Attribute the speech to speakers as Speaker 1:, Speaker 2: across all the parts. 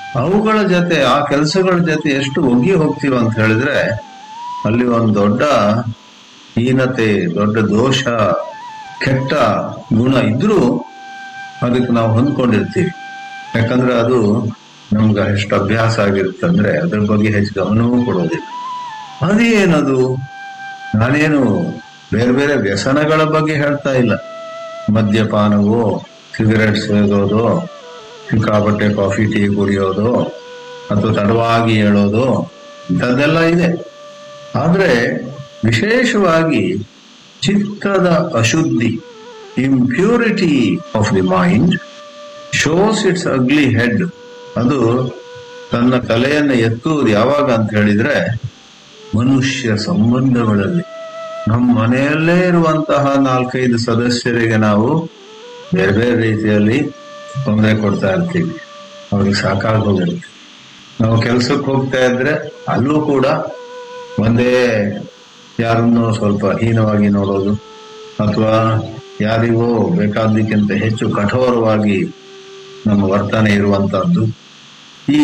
Speaker 1: ಅವುಗಳ ಜೊತೆ ಆ ಕೆಲಸಗಳ ಜೊತೆ ಎಷ್ಟು ಒಗ್ಗಿ ಹೋಗ್ತೀವಿ ಅಂತ ಹೇಳಿದ್ರೆ ಅಲ್ಲಿ ಒಂದು ದೊಡ್ಡ ಹೀನತೆ ದೊಡ್ಡ ದೋಷ ಕೆಟ್ಟ ಗುಣ ಇದ್ರೂ ಅದಕ್ಕೆ ನಾವು ಹೊಂದ್ಕೊಂಡಿರ್ತೀವಿ ಯಾಕಂದ್ರೆ ಅದು ನಮ್ಗೆ ಎಷ್ಟು ಅಭ್ಯಾಸ ಆಗಿರುತ್ತಂದ್ರೆ ಅದ್ರ ಬಗ್ಗೆ ಹೆಚ್ಚು ಗಮನವೂ ಕೊಡೋದಿಲ್ಲ ಅದೇನದು ನಾನೇನು ಬೇರೆ ಬೇರೆ ವ್ಯಸನಗಳ ಬಗ್ಗೆ ಹೇಳ್ತಾ ಇಲ್ಲ ಮದ್ಯಪಾನವೋ ಸಿಗರೆಟ್ ಸೇದೋದು ಸಿಕ್ಕಾಪಟ್ಟೆ ಕಾಫಿ ಟೀ ಕುಡಿಯೋದು ಅಥವಾ ತಡವಾಗಿ ಹೇಳೋದು ಇಂಥದ್ದೆಲ್ಲ ಇದೆ ಆದ್ರೆ ವಿಶೇಷವಾಗಿ ಚಿತ್ತದ ಅಶುದ್ಧಿ impurity of the mind shows its ugly head ಅದು ತನ್ನ ತಲೆಯನ್ನು ಎತ್ತುವುದು ಯಾವಾಗ ಅಂತ ಹೇಳಿದ್ರೆ ಮನುಷ್ಯ ಸಂಬಂಧಗಳಲ್ಲಿ ನಮ್ಮ ಮನೆಯಲ್ಲೇ ಇರುವಂತಹ ನಾಲ್ಕೈದು ಸದಸ್ಯರಿಗೆ ನಾವು ಬೇರೆ ಬೇರೆ ರೀತಿಯಲ್ಲಿ ತೊಂದರೆ ಕೊಡ್ತಾ ಇರ್ತೀವಿ ಅವ್ರಿಗೆ ಸಾಕಾಗಿ ಹೋಗಿರುತ್ತೆ ನಾವು ಕೆಲ್ಸಕ್ಕೆ ಹೋಗ್ತಾ ಇದ್ರೆ ಅಲ್ಲೂ ಕೂಡ ಒಂದೇ ಯಾರನ್ನೋ ಸ್ವಲ್ಪ ಹೀನವಾಗಿ ನೋಡೋದು ಅಥವಾ ಯಾರಿಗೋ ಬೇಕಾದ್ದಕ್ಕಿಂತ ಹೆಚ್ಚು ಕಠೋರವಾಗಿ ನಮ್ಮ ವರ್ತನೆ ಇರುವಂತಹದ್ದು ಈ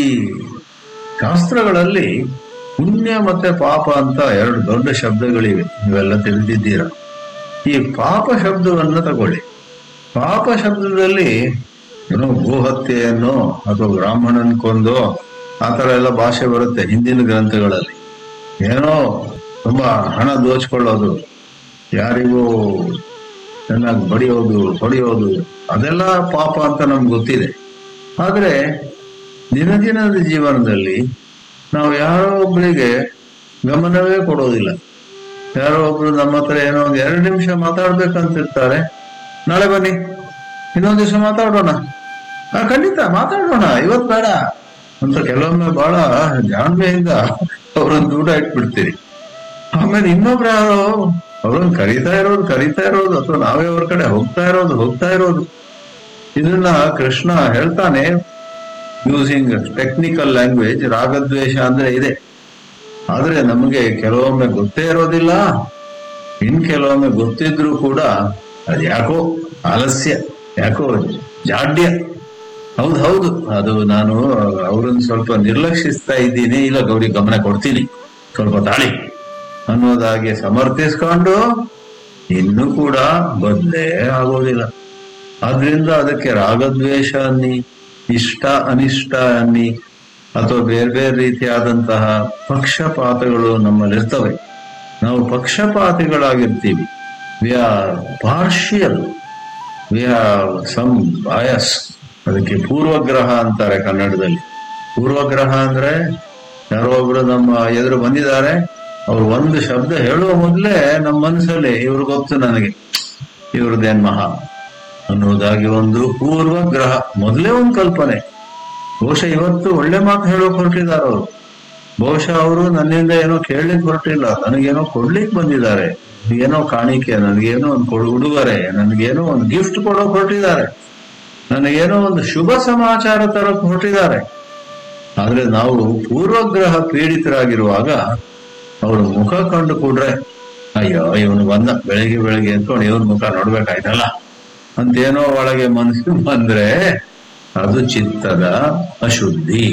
Speaker 1: ಶಾಸ್ತ್ರಗಳಲ್ಲಿ ಪುಣ್ಯ ಮತ್ತೆ ಪಾಪ ಅಂತ ಎರಡು ದೊಡ್ಡ ಶಬ್ದಗಳಿವೆ ನೀವೆಲ್ಲ ತಿಳಿದಿದ್ದೀರ ಈ ಪಾಪ ಶಬ್ದವನ್ನು ತಗೊಳ್ಳಿ ಪಾಪ ಶಬ್ದದಲ್ಲಿ ಏನೋ ಗೋಹತ್ಯೆಯನ್ನು ಅಥವಾ ಬ್ರಾಹ್ಮಣನ್ ಕೊಂದು ಆ ತರ ಎಲ್ಲ ಭಾಷೆ ಬರುತ್ತೆ ಹಿಂದಿನ ಗ್ರಂಥಗಳಲ್ಲಿ ಏನೋ ತುಂಬಾ ಹಣ ದೋಚ್ಕೊಳ್ಳೋದು ಯಾರಿಗೂ ಚೆನ್ನಾಗಿ ಬಡಿಯೋದು ಹೊಡೆಯೋದು ಅದೆಲ್ಲ ಪಾಪ ಅಂತ ನಮ್ಗೆ ಗೊತ್ತಿದೆ ಆದ್ರೆ ದಿನ ದಿನದ ಜೀವನದಲ್ಲಿ ನಾವು ಯಾರೋ ಒಬ್ಬರಿಗೆ ಗಮನವೇ ಕೊಡೋದಿಲ್ಲ ಯಾರೋ ಒಬ್ರು ನಮ್ಮ ಹತ್ರ ಏನೋ ಒಂದು ಎರಡು ನಿಮಿಷ ಮಾತಾಡ್ಬೇಕಂತಿರ್ತಾರೆ ನಾಳೆ ಬನ್ನಿ ಇನ್ನೊಂದು ದಿವಸ ಮಾತಾಡೋಣ ಹಾ ಖಂಡಿತ ಮಾತಾಡೋಣ ಇವತ್ತು ಬೇಡ ಅಂತ ಕೆಲವೊಮ್ಮೆ ಬಹಳ ಜಾಣ್ಮೆಯಿಂದ ಅವ್ರನ್ನ ದೂರ ಇಟ್ಬಿಡ್ತೀರಿ ಆಮೇಲೆ ಇನ್ನೊಬ್ರು ಯಾರೋ ಅವ್ರನ್ನ ಕರೀತಾ ಇರೋದು ಕರೀತಾ ಇರೋದು ಅಥವಾ ನಾವೇ ಅವ್ರ ಕಡೆ ಹೋಗ್ತಾ ಇರೋದು ಹೋಗ್ತಾ ಇರೋದು ಇದನ್ನ ಕೃಷ್ಣ ಹೇಳ್ತಾನೆ ಯೂಸಿಂಗ್ ಟೆಕ್ನಿಕಲ್ ಲ್ಯಾಂಗ್ವೇಜ್ ರಾಗದ್ವೇಷ ಅಂದ್ರೆ ಇದೆ ಆದ್ರೆ ನಮಗೆ ಕೆಲವೊಮ್ಮೆ ಗೊತ್ತೇ ಇರೋದಿಲ್ಲ ಇನ್ ಕೆಲವೊಮ್ಮೆ ಗೊತ್ತಿದ್ರು ಕೂಡ ಅದು ಯಾಕೋ ಆಲಸ್ಯ ಯಾಕೋ ಜಾಡ್ಯ ಹೌದು ಹೌದು ಅದು ನಾನು ಅವ್ರನ್ನ ಸ್ವಲ್ಪ ನಿರ್ಲಕ್ಷಿಸ್ತಾ ಇದ್ದೀನಿ ಇಲ್ಲ ಗೌರಿ ಗಮನ ಕೊಡ್ತೀನಿ ಸ್ವಲ್ಪ ತಾಳಿ ಅನ್ನೋದಾಗಿ ಸಮರ್ಥಿಸ್ಕೊಂಡು ಇನ್ನೂ ಕೂಡ ಬದಲೇ ಆಗೋದಿಲ್ಲ ಆದ್ರಿಂದ ಅದಕ್ಕೆ ರಾಗದ್ವೇಷ ಅನ್ನಿ ಇಷ್ಟ ಅನಿಷ್ಟ ಅನ್ನಿ ಅಥವಾ ಬೇರೆ ಬೇರೆ ರೀತಿಯಾದಂತಹ ಪಕ್ಷಪಾತಗಳು ನಮ್ಮಲ್ಲಿರ್ತವೆ ನಾವು ಪಕ್ಷಪಾತಿಗಳಾಗಿರ್ತೀವಿ we are partial we have some bias ಅದಕ್ಕೆ ಪೂರ್ವಗ್ರಹ ಅಂತಾರೆ ಕನ್ನಡದಲ್ಲಿ ಪೂರ್ವಗ್ರಹ ಅಂದ್ರೆ ಯಾರೋ ಒಬ್ರು ನಮ್ಮ ಎದುರು ಬಂದಿದ್ದಾರೆ ಅವ್ರು ಒಂದು ಶಬ್ದ ಹೇಳುವ ಮೊದಲೇ ನಮ್ಮ ಮನಸ್ಸಲ್ಲಿ ಇವ್ರು ಗೊತ್ತು ನನಗೆ ಇವ್ರದ್ದೇನ್ ಮಹಾ ಅನ್ನೋದಾಗಿ ಒಂದು ಪೂರ್ವಗ್ರಹ ಮೊದಲೇ ಒಂದು ಕಲ್ಪನೆ ಬಹುಶಃ ಇವತ್ತು ಒಳ್ಳೆ ಮಾತು ಹೇಳೋಕ್ ಹೊರಟಿದ್ದಾರೆ ಅವರು ಬಹುಶಃ ಅವರು ನನ್ನಿಂದ ಏನೋ ಕೇಳಲಿಕ್ಕೆ ಹೊರಟಿಲ್ಲ ನನಗೇನೋ ಕೊಡ್ಲಿಕ್ಕೆ ಬಂದಿದ್ದಾರೆ ಏನೋ ಕಾಣಿಕೆ ನನಗೇನೋ ಒಂದು ಕೊಡು ಉಡುಗೊರೆ ನನಗೇನೋ ಒಂದು ಗಿಫ್ಟ್ ಕೊಡೋಕ್ ಹೊರಟಿದ್ದಾರೆ ನನಗೇನೋ ಒಂದು ಶುಭ ಸಮಾಚಾರ ತರಕ್ ಹೊರಟಿದ್ದಾರೆ ಆದ್ರೆ ನಾವು ಪೂರ್ವಗ್ರಹ ಪೀಡಿತರಾಗಿರುವಾಗ ಅವ್ರ ಮುಖ ಕಂಡು ಕೂಡ್ರೆ ಅಯ್ಯೋ ಇವನು ಬಂದ ಬೆಳಿಗ್ಗೆ ಬೆಳಿಗ್ಗೆ ಎತ್ಕೊಂಡು ಇವನ್ ಮುಖ ನೋಡ್ಬೇಕಾಯ್ತಲ್ಲ ಅಂತೇನೋ ಒಳಗೆ ಮನಸ್ಸು ಬಂದ್ರೆ ಅದು ಚಿತ್ತದ ಅಶುದ್ಧಿ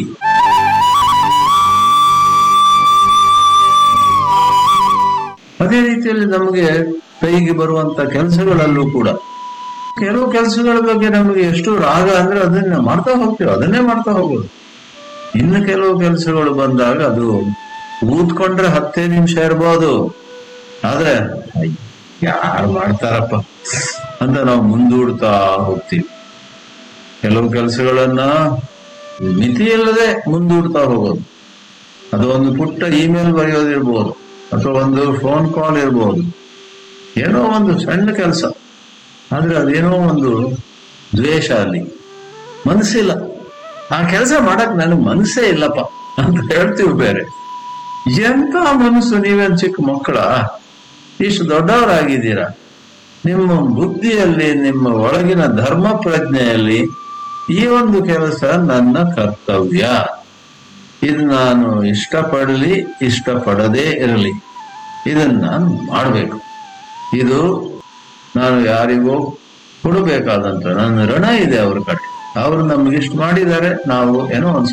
Speaker 1: ಅದೇ ರೀತಿಯಲ್ಲಿ ನಮಗೆ ಕೈಗೆ ಬರುವಂತ ಕೆಲಸಗಳಲ್ಲೂ ಕೂಡ ಕೆಲವು ಕೆಲಸಗಳ ಬಗ್ಗೆ ನಮಗೆ ಎಷ್ಟು ರಾಗ ಅಂದ್ರೆ ಅದನ್ನ ಮಾಡ್ತಾ ಹೋಗ್ತೀವಿ ಅದನ್ನೇ ಮಾಡ್ತಾ ಹೋಗೋದು ಇನ್ನು ಕೆಲವು ಕೆಲಸಗಳು ಬಂದಾಗ ಅದು ಊದ್ಕೊಂಡ್ರೆ ಹತ್ತೇ ನಿಮಿಷ ಇರ್ಬೋದು ಆದ್ರೆ ಯಾರು ಮಾಡ್ತಾರಪ್ಪ ಅಂತ ನಾವು ಮುಂದೂಡ್ತಾ ಹೋಗ್ತೀವಿ ಕೆಲವು ಕೆಲಸಗಳನ್ನ ಮಿತಿಯಿಲ್ಲದೆ ಮುಂದೂಡ್ತಾ ಹೋಗೋದು ಅದು ಒಂದು ಪುಟ್ಟ ಇಮೇಲ್ ಬರೆಯೋದಿರ್ಬೋದು ಅಥವಾ ಒಂದು ಫೋನ್ ಕಾಲ್ ಇರ್ಬೋದು ಏನೋ ಒಂದು ಸಣ್ಣ ಕೆಲಸ ಆದ್ರೆ ಅದೇನೋ ಒಂದು ದ್ವೇಷ ಅಲ್ಲಿ ಮನಸ್ಸಿಲ್ಲ ಆ ಕೆಲಸ ಮಾಡಕ್ ನನಗೆ ಮನಸ್ಸೇ ಇಲ್ಲಪ್ಪ ಅಂತ ಹೇಳ್ತೀವಿ ಬೇರೆ ಎಂತ ಮನಸ್ಸು ನೀವೇನ್ ಚಿಕ್ಕ ಮಕ್ಕಳ ಇಷ್ಟು ದೊಡ್ಡವರಾಗಿದ್ದೀರಾ ನಿಮ್ಮ ಬುದ್ಧಿಯಲ್ಲಿ ನಿಮ್ಮ ಒಳಗಿನ ಧರ್ಮ ಪ್ರಜ್ಞೆಯಲ್ಲಿ ಈ ಒಂದು ಕೆಲಸ ನನ್ನ ಕರ್ತವ್ಯ ಇದು ನಾನು ಇಷ್ಟಪಡಲಿ ಇಷ್ಟಪಡದೇ ಇರಲಿ ಇದನ್ನ ನಾನು ಮಾಡಬೇಕು ಇದು ನಾನು ಯಾರಿಗೋ ಕೊಡಬೇಕಾದಂತ ನನ್ನ ಋಣ ಇದೆ ಅವ್ರ ಕಡೆ ಅವರು ನಮ್ಗೆ ಇಷ್ಟು ಮಾಡಿದ್ದಾರೆ ನಾವು ಏನೋ ಒಂದು